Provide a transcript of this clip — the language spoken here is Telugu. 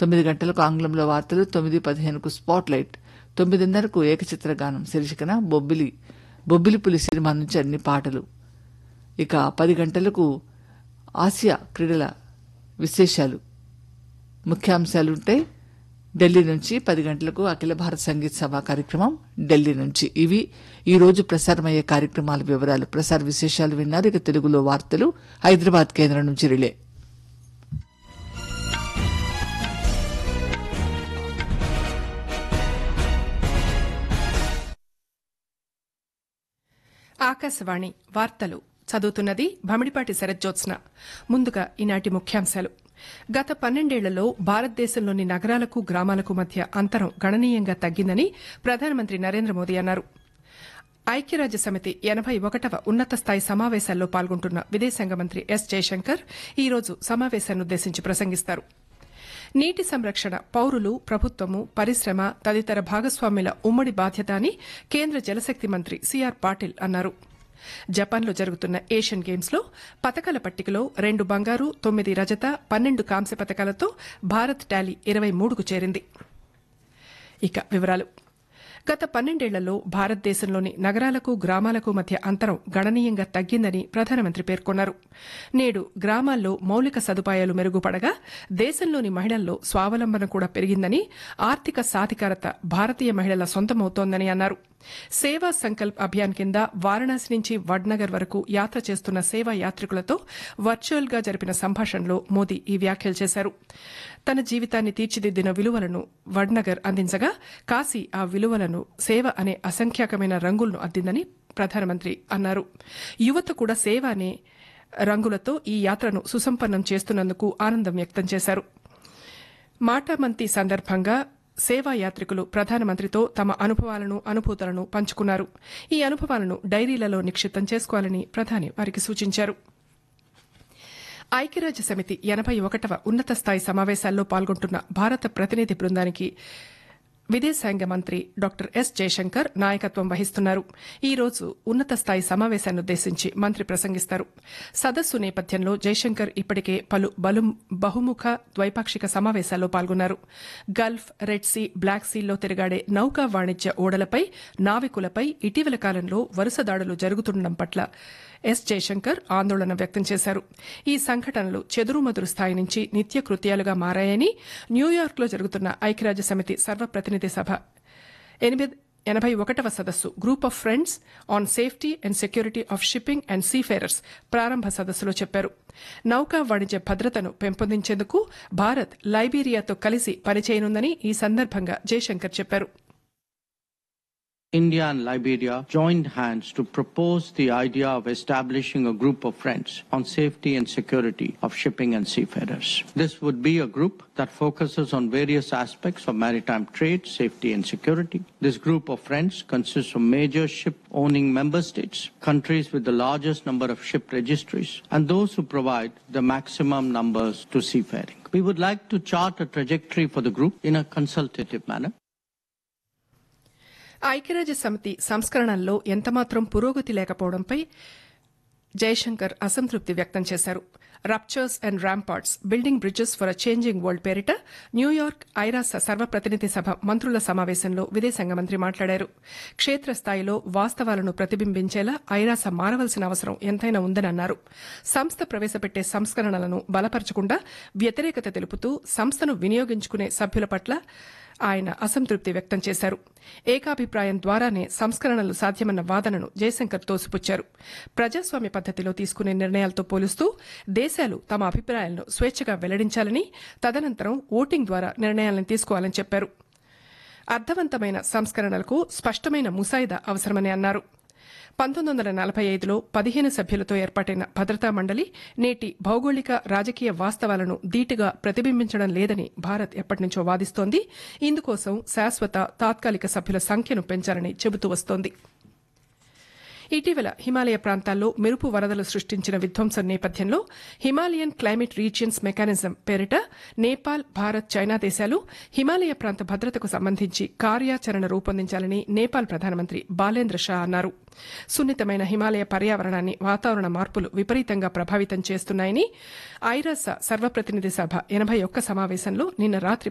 తొమ్మిది గంటలకు ఆంగ్లంలో వార్తలు తొమ్మిది పదిహేనుకు స్పాట్ లైట్ తొమ్మిదిన్నరకు ఏకచిత్ర గానం శీర్షికన బొబ్బిలి బొబ్బిలి పులి సినిమా నుంచి అన్ని పాటలు ఇక పది గంటలకు ఆసియా క్రీడల విశేషాలు ముఖ్యాంశాలుంటాయి ఢిల్లీ నుంచి పది గంటలకు అఖిల భారత సంగీత సభ కార్యక్రమం ఢిల్లీ నుంచి ఇవి ఈ రోజు ప్రసారమయ్యే కార్యక్రమాల వివరాలు ప్రసార విశేషాలు విన్నారు ఇక తెలుగులో వార్తలు హైదరాబాద్ కేంద్రం నుంచి రిలే ఆకాశవాణి వార్తలు చదువుతున్నది భమిడిపాటి శరజ్జోత్స్న ముందుగా ఈనాటి ముఖ్యాంశాలు గత పన్నెండేళ్లలో భారతదేశంలోని నగరాలకు గ్రామాలకు మధ్య అంతరం గణనీయంగా తగ్గిందని ప్రధానమంత్రి నరేంద్ర మోదీ అన్నారు ఐక్యరాజ్య సమితి ఎనబై ఒకటవ ఉన్నత స్థాయి సమావేశాల్లో పాల్గొంటున్న విదేశాంగ మంత్రి ఎస్ జయశంకర్ ఈ రోజు సమావేశాన్నుద్దేశించి ప్రసంగిస్తారు నీటి సంరక్షణ పౌరులు ప్రభుత్వము పరిశ్రమ తదితర భాగస్వామ్యుల ఉమ్మడి బాధ్యత అని కేంద్ర జలశక్తి మంత్రి సిఆర్ పాటిల్ అన్నారు జపాన్లో జరుగుతున్న ఏషియన్ గేమ్స్ లో పతకాల పట్టికలో రెండు బంగారు తొమ్మిది రజత పన్నెండు కాంస్య పతకాలతో భారత్ టాలీ ఇరవై మూడుకు చేరింది ఇక వివరాలు గత పన్నెండేళ్లలో భారతదేశంలోని నగరాలకు గ్రామాలకు మధ్య అంతరం గణనీయంగా తగ్గిందని ప్రధానమంత్రి పేర్కొన్నారు నేడు గ్రామాల్లో మౌలిక సదుపాయాలు మెరుగుపడగా దేశంలోని మహిళల్లో స్వావలంబన కూడా పెరిగిందని ఆర్థిక సాధికారత భారతీయ మహిళల సొంతమవుతోందని అన్నారు సేవా సంకల్ప్ అభియాన్ కింద వారణాసి నుంచి వడ్నగర్ వరకు యాత్ర చేస్తున్న సేవా యాత్రికులతో వర్చువల్ గా జరిపిన సంభాషణలో మోదీ ఈ వ్యాఖ్యలు చేశారు తన జీవితాన్ని తీర్చిదిద్దిన విలువలను వడ్నగర్ అందించగా కాశీ ఆ విలువలను సేవ అనే అసంఖ్యాకమైన రంగులను అద్దిందని ప్రధానమంత్రి అన్నారు యువత కూడా సేవ అనే రంగులతో ఈ యాత్రను సుసంపన్నం చేస్తున్నందుకు ఆనందం వ్యక్తం చేశారు మాటామంతి సందర్భంగా సేవా యాత్రికులు ప్రధానమంత్రితో తమ అనుభవాలను అనుభూతులను పంచుకున్నారు ఈ అనుభవాలను డైరీలలో నిక్షిప్తం చేసుకోవాలని ప్రధాని వారికి సూచించారు ఐక్యరాజ్య సమితి ఎనబై ఒకటవ ఉన్నత స్థాయి సమావేశాల్లో పాల్గొంటున్న భారత ప్రతినిధి బృందానికి విదేశాంగ మంత్రి డాక్టర్ ఎస్ జయశంకర్ నాయకత్వం వహిస్తున్నారు ఈ రోజు ఉన్నత స్థాయి సమావేశాన్నుద్దేశించి మంత్రి ప్రసంగిస్తారు సదస్సు నేపథ్యంలో జయశంకర్ ఇప్పటికే పలు బలు బహుముఖ ద్వైపాక్షిక సమావేశాల్లో పాల్గొన్నారు గల్ఫ్ రెడ్ సీ బ్లాక్ సీల్లో తిరగాడే నౌకా వాణిజ్య ఓడలపై నావికులపై ఇటీవల కాలంలో వరుస దాడులు జరుగుతుండడం పట్ల ఎస్ జయశంకర్ ఆందోళన వ్యక్తం చేశారు ఈ సంఘటనలు చెదురుమదురు స్థాయి నుంచి నిత్యకృత్యాలుగా మారాయని న్యూయార్క్లో జరుగుతున్న ఐక్యరాజ్య సమితి సర్వప్రతినిధి సభ ఎనిమిది ఎనబై ఒకటవ సదస్సు group of friends on safety and security of shipping and seafarers ప్రారంభ సదస్సులో చెప్పారు నౌకా వాణిజ్య భద్రతను పెంపొందించేందుకు భారత్ లైబీరియాతో కలిసి పనిచేయనుందని ఈ సందర్భంగా జయశంకర్ చెప్పారు India and Liberia joined hands to propose the idea of establishing a group of friends on safety and security of shipping and seafarers. This would be a group that focuses on various aspects of maritime trade, safety and security. This group of friends consists of major ship owning member states, countries with the largest number of ship registries, and those who provide the maximum numbers to seafaring. We would like to chart a trajectory for the group in a consultative manner. ఐక్యరాజ్య సమితి సంస్కరణల్లో ఎంతమాత్రం పురోగతి లేకపోవడంపై జయశంకర్ అసంతృప్తి వ్యక్తం చేశారు ruptures and ramparts building bridges for a changing world పేరిట న్యూయార్క్ ఐరాస సర్వప్రతినిధి సభ మంత్రుల సమావేశంలో విదేశాంగ మంత్రి మాట్లాడారు క్షేత్రస్థాయిలో వాస్తవాలను ప్రతిబింబించేలా ఐరాస మారవలసిన అవసరం ఎంతైనా ఉందని అన్నారు సంస్థ ప్రవేశపెట్టే సంస్కరణలను బలపరచకుండా వ్యతిరేకత తెలుపుతూ సంస్థను వినియోగించుకునే సభ్యుల పట్ల ఆయన అసంతృప్తి వ్యక్తం చేశారు ఏకాభిప్రాయం ద్వారానే సంస్కరణలు సాధ్యమన్న వాదనను జయశంకర్ తోసిపుచ్చారు ప్రజాస్వామ్య పద్దతిలో తీసుకునే నిర్ణయాలతో పోలుస్తూ దేశాలు తమ అభిప్రాయాలను స్వేచ్ఛగా వెల్లడించాలని తదనంతరం ఓటింగ్ ద్వారా నిర్ణయాలను తీసుకోవాలని చెప్పారు అర్థవంతమైన సంస్కరణలకు స్పష్టమైన ముసాయిదా అవసరమని అన్నారు పంతొమ్మిది వందల నలభై ఐదులో పదిహేను సభ్యులతో ఏర్పాటైన భద్రతా మండలి నేటి భౌగోళిక రాజకీయ వాస్తవాలను ధీటుగా ప్రతిబింబించడం లేదని భారత్ ఎప్పటినుంచో వాదిస్తోంది ఇందుకోసం శాశ్వత తాత్కాలిక సభ్యుల సంఖ్యను పెంచాలని చెబుతూ వస్తోంది ఇటీవల హిమాలయ ప్రాంతాల్లో మెరుపు వరదలు సృష్టించిన విధ్వంసం నేపథ్యంలో హిమాలయన్ క్లైమేట్ రీజియన్స్ మెకానిజం పేరిట నేపాల్ భారత్ చైనా దేశాలు హిమాలయ ప్రాంత భద్రతకు సంబంధించి కార్యాచరణ రూపొందించాలని నేపాల్ ప్రధానమంత్రి బాలేంద్ర షా అన్నారు సున్నితమైన హిమాలయ పర్యావరణాన్ని వాతావరణ మార్పులు విపరీతంగా ప్రభావితం చేస్తున్నాయని ఐరాస సర్వప్రతినిధి సభ ఎనభై ఒక్క సమావేశంలో నిన్న రాత్రి